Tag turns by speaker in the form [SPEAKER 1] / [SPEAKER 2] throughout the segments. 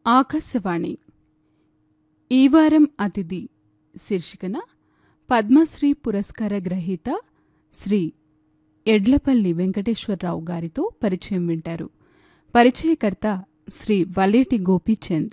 [SPEAKER 1] ఆకాశవాణి ఈ వారం అతిథి శీర్షికన పద్మశ్రీ పురస్కార గ్రహీత శ్రీ ఎడ్లపల్లి వెంకటేశ్వరరావు గారితో పరిచయం వింటారు పరిచయకర్త శ్రీ వలేటి గోపీచంద్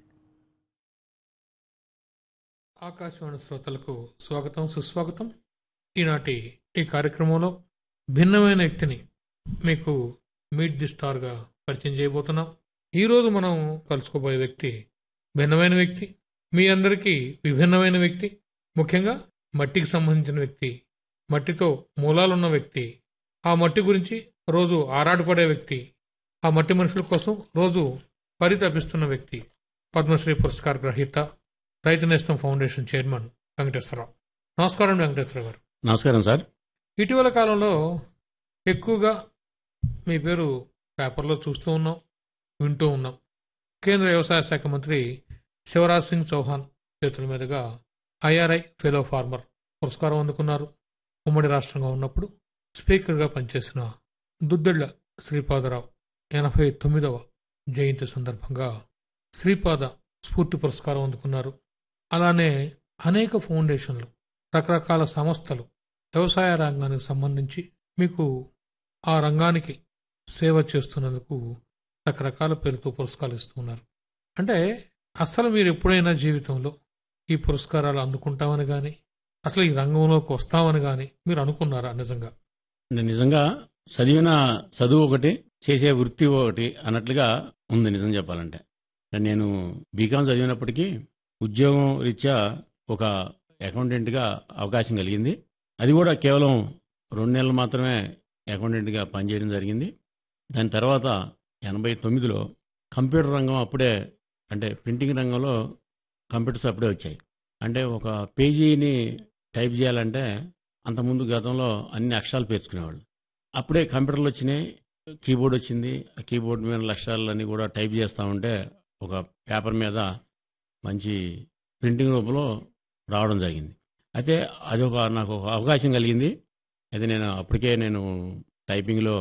[SPEAKER 2] ఆకాశవాణి శ్రోతలకు స్వాగతం సుస్వాగతం ఈనాటి ఈ కార్యక్రమంలో భిన్నమైన వ్యక్తిని మీకు మీట్ ది స్టార్గా పరిచయం చేయబోతున్నాం ఈరోజు మనం కలుసుకోబోయే వ్యక్తి భిన్నమైన వ్యక్తి మీ అందరికీ విభిన్నమైన వ్యక్తి ముఖ్యంగా మట్టికి సంబంధించిన వ్యక్తి మట్టితో మూలాలున్న వ్యక్తి ఆ మట్టి గురించి రోజు ఆరాటపడే వ్యక్తి ఆ మట్టి మనుషుల కోసం రోజు పరితపిస్తున్న వ్యక్తి పద్మశ్రీ పురస్కార గ్రహీత రైతు నేస్తం ఫౌండేషన్ చైర్మన్ వెంకటేశ్వరరావు నమస్కారం వెంకటేశ్వరరావు గారు
[SPEAKER 3] నమస్కారం సార్
[SPEAKER 2] ఇటీవల కాలంలో ఎక్కువగా మీ పేరు పేపర్లో చూస్తూ ఉన్నాం వింటూ ఉన్నాం కేంద్ర వ్యవసాయ శాఖ మంత్రి శివరాజ్ సింగ్ చౌహాన్ చేతుల మీదుగా ఐఆర్ఐ ఫెలో ఫార్మర్ పురస్కారం అందుకున్నారు ఉమ్మడి రాష్ట్రంగా ఉన్నప్పుడు స్పీకర్గా పనిచేసిన దుద్దెళ్ల శ్రీపాదరావు ఎనభై తొమ్మిదవ జయంతి సందర్భంగా శ్రీపాద స్ఫూర్తి పురస్కారం అందుకున్నారు అలానే అనేక ఫౌండేషన్లు రకరకాల సంస్థలు వ్యవసాయ రంగానికి సంబంధించి మీకు ఆ రంగానికి సేవ చేస్తున్నందుకు రకరకాల పేరుతో పురస్కారాలు ఇస్తూ ఉన్నారు అంటే అసలు మీరు ఎప్పుడైనా జీవితంలో ఈ పురస్కారాలు అందుకుంటామని కానీ అసలు ఈ రంగంలోకి వస్తామని కానీ మీరు అనుకున్నారా నిజంగా
[SPEAKER 3] నేను నిజంగా చదివిన చదువు ఒకటి చేసే వృత్తి ఒకటి అన్నట్లుగా ఉంది నిజం చెప్పాలంటే నేను బీకాం చదివినప్పటికీ ఉద్యోగం రీత్యా ఒక అకౌంటెంట్గా అవకాశం కలిగింది అది కూడా కేవలం రెండు నెలలు మాత్రమే అకౌంటెంట్గా పనిచేయడం జరిగింది దాని తర్వాత ఎనభై తొమ్మిదిలో కంప్యూటర్ రంగం అప్పుడే అంటే ప్రింటింగ్ రంగంలో కంప్యూటర్స్ అప్పుడే వచ్చాయి అంటే ఒక పేజీని టైప్ చేయాలంటే అంతకుముందు గతంలో అన్ని అక్షరాలు పేర్చుకునేవాళ్ళు అప్పుడే కంప్యూటర్లు వచ్చినాయి కీబోర్డ్ వచ్చింది ఆ కీబోర్డ్ మీద అక్షరాలన్నీ కూడా టైప్ చేస్తూ ఉంటే ఒక పేపర్ మీద మంచి ప్రింటింగ్ రూపంలో రావడం జరిగింది అయితే అది ఒక నాకు ఒక అవకాశం కలిగింది అయితే నేను అప్పటికే నేను టైపింగ్లో